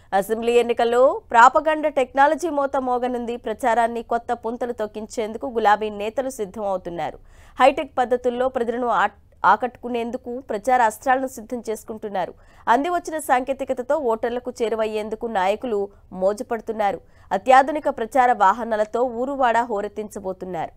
assembly ఎన్నికల్లో propaganda technology మోత మోగనుంది ప్రచారాన్ని కొత్త పుంతలు తొక్కించేందుకు గులాబీ నేతలు సిద్ధమవుతున్నారు హైటెక్ పద్ధతుల్లో ప్రజలను ఆ- ఆకట్టుకునేందుకు ప్రచార అస్త్రాలను సిద్ధం చేసుకుంటున్నారు అంది వచ్చిన సాంకేతికతతో ఓటర్లకు చేరువయ్యేందుకు నాయకులు మోజుపడుతున్నారు అత్యాధునిక ప్రచార వాహనాలతో ఊరువాడ హోరెత్తించబోతున్నారు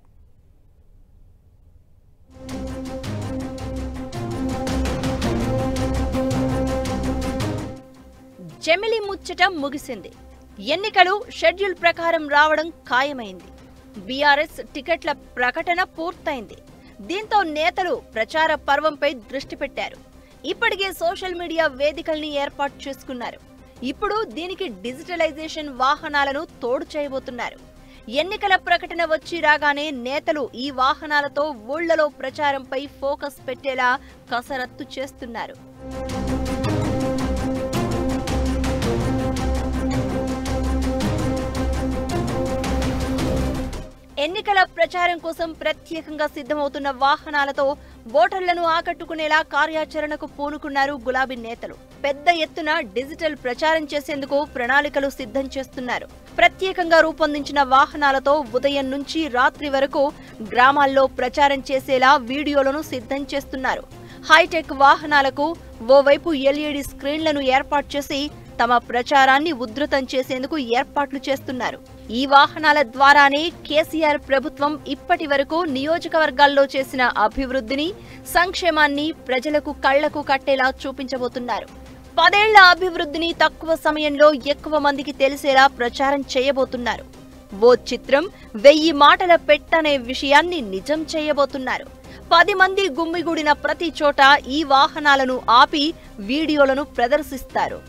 జమిలి ముచ్చట ముగిసింది ఎన్నికలు షెడ్యూల్ ప్రకారం రావడం ఖాయమైంది బీఆర్ఎస్ టికెట్ల ప్రకటన పూర్తయింది దీంతో నేతలు ప్రచార పర్వంపై దృష్టి పెట్టారు ఇప్పటికే సోషల్ మీడియా వేదికల్ని ఏర్పాటు చేసుకున్నారు ఇప్పుడు దీనికి డిజిటలైజేషన్ వాహనాలను తోడు చేయబోతున్నారు ఎన్నికల ప్రకటన వచ్చి రాగానే నేతలు ఈ వాహనాలతో ఊళ్లలో ప్రచారంపై ఫోకస్ పెట్టేలా కసరత్తు చేస్తున్నారు ఎన్నికల ప్రచారం కోసం ప్రత్యేకంగా సిద్ధమవుతున్న వాహనాలతో ఓటర్లను ఆకట్టుకునేలా కార్యాచరణకు పూనుకున్నారు గులాబీ నేతలు పెద్ద ఎత్తున డిజిటల్ ప్రచారం చేసేందుకు ప్రణాళికలు సిద్ధం చేస్తున్నారు ప్రత్యేకంగా రూపొందించిన వాహనాలతో ఉదయం నుంచి రాత్రి వరకు గ్రామాల్లో ప్రచారం చేసేలా వీడియోలను సిద్ధం చేస్తున్నారు హైటెక్ వాహనాలకు ఓవైపు ఎల్ఈడి స్క్రీన్లను ఏర్పాటు చేసి తమ ప్రచారాన్ని ఉధృతం చేసేందుకు ఏర్పాట్లు చేస్తున్నారు ఈ వాహనాల ద్వారానే కేసీఆర్ ప్రభుత్వం ఇప్పటి వరకు నియోజకవర్గాల్లో చేసిన అభివృద్ధిని సంక్షేమాన్ని ప్రజలకు కళ్లకు కట్టేలా చూపించబోతున్నారు పదేళ్ల అభివృద్ధిని తక్కువ సమయంలో ఎక్కువ మందికి తెలిసేలా ప్రచారం చేయబోతున్నారు ఓ చిత్రం వెయ్యి మాటల పెట్టనే విషయాన్ని నిజం చేయబోతున్నారు పది మంది గుమ్మిగూడిన ప్రతి చోట ఈ వాహనాలను ఆపి వీడియోలను ప్రదర్శిస్తారు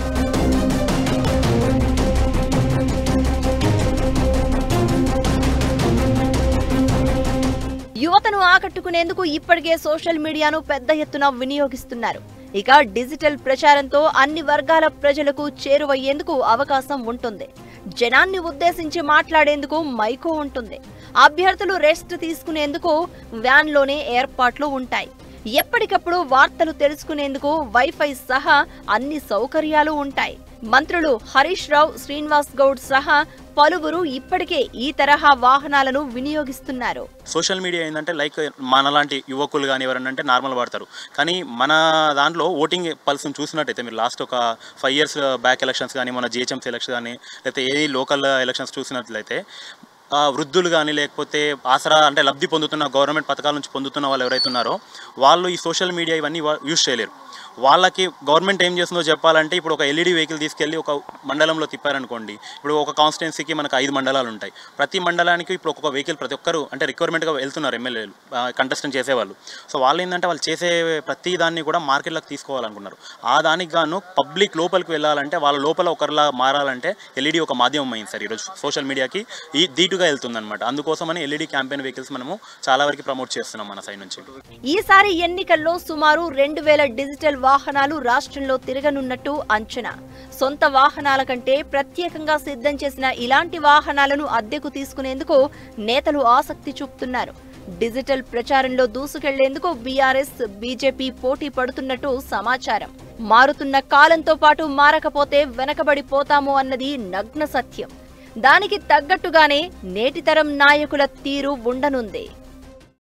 యువతను ఆకట్టుకునేందుకు ఇప్పటికే సోషల్ మీడియాను పెద్ద ఎత్తున వినియోగిస్తున్నారు ఇక డిజిటల్ ప్రచారంతో అన్ని వర్గాల ప్రజలకు చేరువయ్యేందుకు అవకాశం ఉంటుంది జనాన్ని ఉద్దేశించి మాట్లాడేందుకు మైకు ఉంటుంది అభ్యర్థులు రెస్ట్ తీసుకునేందుకు వ్యాన్లోనే ఏర్పాట్లు ఉంటాయి ఎప్పటికప్పుడు వార్తలు తెలుసుకునేందుకు వైఫై సహా అన్ని సౌకర్యాలు ఉంటాయి మంత్రులు హరీష్ రావు శ్రీనివాస్ గౌడ్ సహా పలువురు ఇప్పటికే ఈ తరహా వాహనాలను వినియోగిస్తున్నారు సోషల్ మీడియా ఏంటంటే లైక్ మనలాంటి యువకులు కానీ ఎవరన్నా అంటే నార్మల్ వాడతారు కానీ మన దాంట్లో ఓటింగ్ పల్స్ని చూసినట్టయితే మీరు లాస్ట్ ఒక ఫైవ్ ఇయర్స్ బ్యాక్ ఎలక్షన్స్ కానీ మన జిహెచ్ఎంసీ ఎలక్షన్ కానీ లేకపోతే ఏ లోకల్ ఎలక్షన్స్ చూసినట్లయితే ఆ, వృద్ధులు కానీ లేకపోతే ఆసరా అంటే లబ్ధి పొందుతున్న గవర్నమెంట్ పథకాల నుంచి పొందుతున్న వాళ్ళు ఎవరైతే ఉన్నారో వాళ్ళు ఈ సోషల్ మీడియా ఇవన్నీ యూజ్ చేయలేరు వాళ్ళకి గవర్నమెంట్ ఏం చేస్తుందో చెప్పాలంటే ఇప్పుడు ఒక ఎల్ఈడి వెహికల్ తీసుకెళ్ళి ఒక మండలంలో తిప్పారనుకోండి ఇప్పుడు ఒక కాన్స్టిట్యున్సీకి మనకు ఐదు మండలాలు ఉంటాయి ప్రతి మండలానికి ఇప్పుడు ఒక్కొక్క వెహికల్ ప్రతి ఒక్కరు అంటే రిక్వైర్మెంట్గా వెళ్తున్నారు ఎమ్మెల్యేలు కంటెస్టెంట్ చేసేవాళ్ళు సో వాళ్ళు ఏంటంటే వాళ్ళు చేసే ప్రతి దాన్ని కూడా మార్కెట్లోకి తీసుకోవాలనుకున్నారు ఆ దానికి గాను పబ్లిక్ లోపలికి వెళ్ళాలంటే వాళ్ళ లోపల ఒకరిలా మారాలంటే ఎల్ఈడి ఒక మాధ్యమం అయింది సార్ ఈరోజు సోషల్ మీడియాకి ఈ ధీటుగా వెళ్తుంది అనమాట అందుకోసమని ఎల్ఈడి క్యాంపెయిన్ వెహికల్స్ మనము చాలా వరకు ప్రమోట్ చేస్తున్నాం మన సైడ్ నుంచి ఈసారి ఎన్నికల్లో సుమారు రెండు వేల డిజిటల్ వాహనాలు రాష్ట్రంలో తిరగనున్నట్టు అంచనా సొంత వాహనాల కంటే ప్రత్యేకంగా సిద్ధం చేసిన ఇలాంటి వాహనాలను అద్దెకు తీసుకునేందుకు నేతలు ఆసక్తి చూపుతున్నారు డిజిటల్ ప్రచారంలో దూసుకెళ్లేందుకు బీఆర్ఎస్ బీజేపీ పోటీ పడుతున్నట్టు సమాచారం మారుతున్న కాలంతో పాటు మారకపోతే వెనకబడిపోతాము అన్నది నగ్న సత్యం దానికి తగ్గట్టుగానే నేటితరం నాయకుల తీరు ఉండనుంది